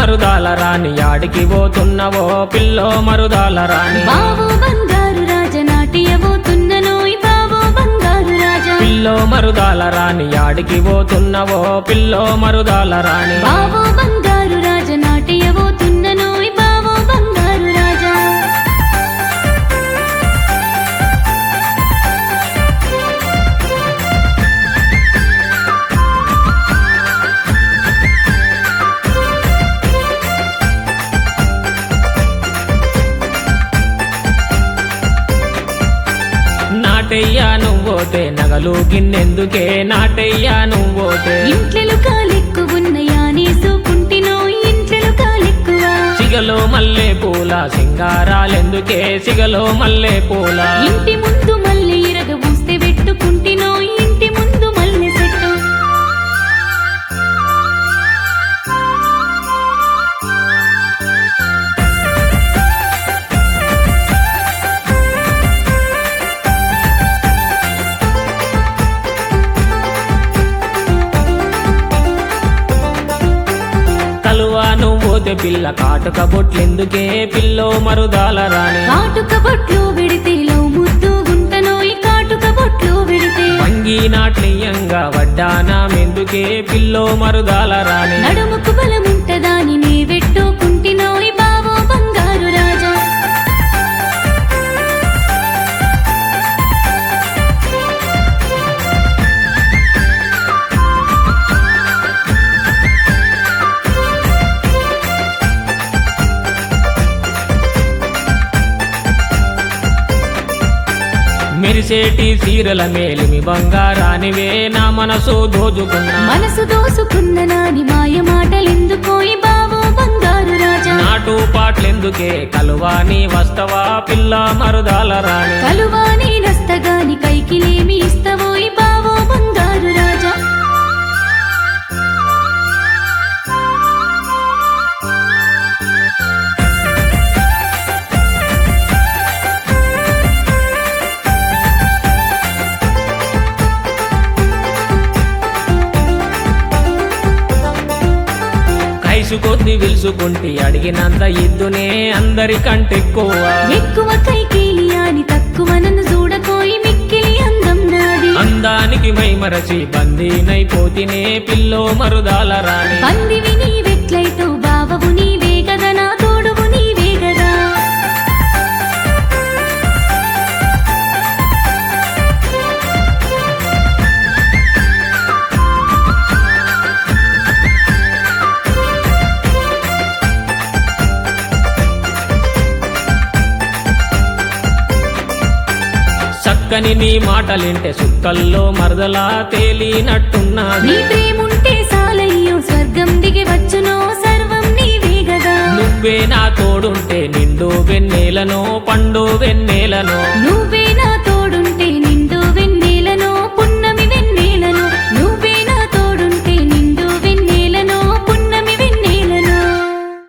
మరుదాల రాని యాడికి పోతున్నవో పిల్లో మరుదాల రాని బావో బంగారు రాజ నాట్యబోతున్ననోయ్ బావో బంగారు రాజా పిల్లో మరుదాల రాని యాడికి పోతున్నవో పిల్లో మరుదాల రాని బావో బంగారు రాజ నాట్యబోతున్ననోయ్ బావో బంగారు రాజా నాటయ్యా నువ్వోతే నగలు గిన్నెందుకే నాటయ్యా నువ్వోతే ఇంట్లెలు కాలెక్కువున్నయా నేసుకుంటినోయ్ ఇంట్లెలు కాలెక్కువ సిగలో మల్లె పూల సింగారాలెందుకే సిగలో మల్లె పూల ఇంటి ముందు మల్లె ఇరగ పూస్తే పెట్టుకుంటినోయ్ ఇంటి ముందు మల్లె చెట్టు కలువా నువ్వోతే పిల్ల కాటుక బొట్లెందుకే పిల్లో మరుదాల రాని కాటుక బొట్లు పెడితే లవ్ ముద్దు గుంటనోయ్ కాటుక బొట్లు పెడితే వంగి నాట్లీయంగా వడ్డానామెందుకే పిల్లో మరుదాల రాని నడుముకు బలముంటదాని నీ పెట్టుకుంటినోయ్ బావో బంగారు రాజా మెరిసేటి సీరల మేలిమి బంగారానివే నా మనసు దోచుకున్నా మనసు దోసుకున్న నాని మాయ మాటలెందుకోయ్ బావో బంగారు రాజా నాటు పాటలెందుకే కలువాని వస్తవా పిల్ల మరుదాల రాని కలువాని నస్తగాని కైకిలేమి ఇస్తవోయ్ బావో బంగారు రాజా కైసు కొద్ది విలుసుకుంటి అడిగినంత ఇద్దునే అందరికంటెక్కువ ఎక్కువ కైకేలి అని తక్కువ నన్ను చూడకోయి మిక్కిలి అందం నాది అందానికి మైమరచి బందీనైపోతినే పిల్లో మరుదాల రాని పందివి నీవెట్లయితో బావవు నీవే గదా నా తోడువు నీవే గదా చక్కని నీ మాటలింటే సుక్కల్లో మరదలా తేలినట్టున్నది నీ ప్రేముంటే సాలయ్యో స్వర్గం దిగి వచ్చునో సర్వం నీవే గదా నువ్వే నా తోడుంటే నిండు వెన్నెలను పండు వెన్నెలను నువ్వే